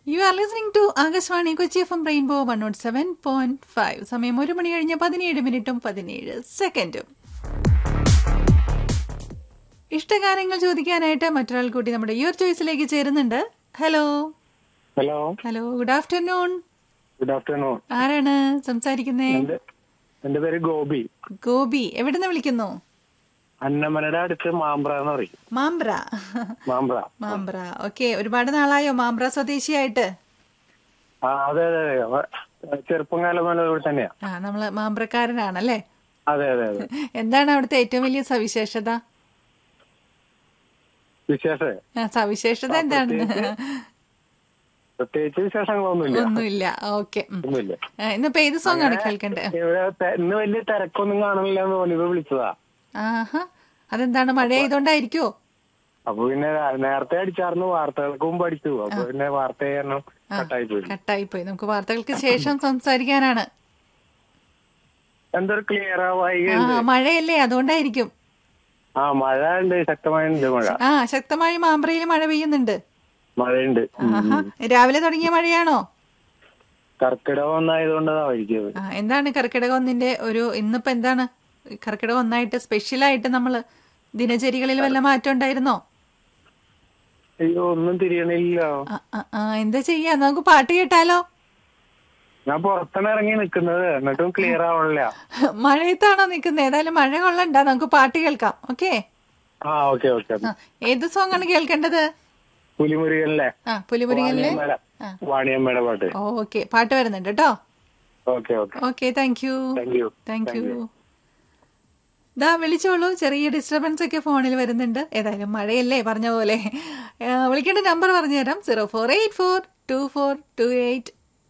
U are listening to Akashvani Kochi F M rainbow one nought seven point five സമയം ഒരു മണി കഴിഞ്ഞ് പതിനേഴ് മിനിറ്റും പതിനേഴ് സെക്കൻഡും ഇഷ്ടകാര്യങ്ങൾ ചോദിക്കാനായിട്ട് മറ്റൊരാൾ കൂടി നമ്മുടെ യുവർ ചോയ്സിലേക്ക് ചേരുന്നുണ്ട് hello hello hello good afternoon good afternoon ആരാണ് സംസാരിക്കുന്നേ എന്റെ എന്റെ പേര് ഗോപി ഗോപി എവിടുന്ന് വിളിക്കുന്നു അന്നമനയുടെ അടുത്ത് മാമ്പ്ര എന്ന് പറയും മാമ്പ്ര മാമ്പ്ര മാമ്പ്ര ഓക്കെ ഒരുപാട് നാളായോ മാമ്പ്ര സ്വദേശിയായിട്ട് ആ അതെ അതെ അതെ അവ- ചെറുപ്പം കാലം മുതൽ ഇവിടെ തന്നെയാ ആ നമ്മള് മാമ്പ്രക്കാരനാണല്ലേ അതെ അതെ അതെ എന്താണ് അവിടുത്തെ ഏറ്റവും വലിയ സവിശേഷത വിശേഷ ആ, സവിശേഷത എന്താണ് പ്രത്യേകിച്ച് വിശേഷങ്ങളൊന്നുമില്ല ഒന്നുമില്ല ഓക്കെ ഒന്നുമില്ല ഇന്നിപ്പോ ഏത് സോങ് ആണ് കേൾക്കണ്ടേ ഇവിടെ തെ- ഇന്ന് വലിയ തിരക്കൊന്നും കാണുന്നില്ല എന്ന് തോന്നിയപ്പോ വിളിച്ചതാ ആഹാ അതെന്താണ് മഴ ആയതുകൊണ്ടായിരിക്കോ അപ്പൊ പിന്നെ നേരത്തെ അടിച്ചാർന്നു വാർത്തകൾക്ക് മുമ്പ് അടിച്ചു അപ്പൊ പിന്നെ വാർത്ത കാരണം കട്ടായി പോയി കട്ടായി പോയി നമുക്ക് വാർത്തകൾക്ക് ശേഷം സംസാരിക്കാനാണ് എന്തൊരു ക്ലിയർ ആവായി ആ മഴയല്ലേ അതുകൊണ്ടായിരിക്കും ആ മഴ ഉണ്ട് ശക്തമായ ഉണ്ട് മഴ ആ ശക്തമായി മാമ്പ്രയിൽ മഴ പെയ്യുന്നുണ്ട് മഴയുണ്ട് ആഹാ രാവിലെ തുടങ്ങിയ മഴയാണോ കർക്കിടകം ഒന്നായതുകൊണ്ടതായിരിക്കും ആ എന്താണ് കർക്കിടക ഒന്നിന്റെ ഒരു ഇന്നിപ്പോ എന്താണ് കർക്കിടക ഒന്നായിട്ട് സ്പെഷ്യലായിട്ട് നമ്മള് ദിനചര്യകളിൽ വല്ല മാറ്റം ഉണ്ടായിരുന്നോ അയ്യോ ഒന്നും തിരിയണില്ല ആ, ആ, ആ, എന്താ ചെയ്യാ നമുക്ക് പാട്ട് കേട്ടാലോ ഞാൻ പുറത്താണ് ഇറങ്ങി നിക്കുന്നത് എന്നിട്ടും ക്ലിയർ ആവണില്ല മഴയത്താണോ നിൽക്കുന്നത് ഏതായാലും മഴ കൊള്ളണ്ട നമുക്ക് പാട്ട് കേൾക്കാം ഓക്കെ ആ ഓക്കെ ഓക്കെ ഏത് സോങ് ആണ് കേൾക്കേണ്ടത് പുലിമുരുകനല്ലേ ആ പുലിമുരുകനിലെ വാണിയമ്മയുടെ ആ. വാണിയമ്മയുടെ പാട്ട് ഓക്കെ പാട്ട് വരുന്നുണ്ട് കേട്ടോ okay okay okay thank you thank you thank you ദാ വിളിച്ചോളൂ ചെറിയ ഡിസ്റ്റർബൻസ് ഒക്കെ ഫോണിൽ വരുന്നുണ്ട് ഏതായാലും മഴയല്ലേ പറഞ്ഞ പോലെ ആ, വിളിക്കേണ്ട നമ്പർ പറഞ്ഞുതരാം zero four eight four two four two eight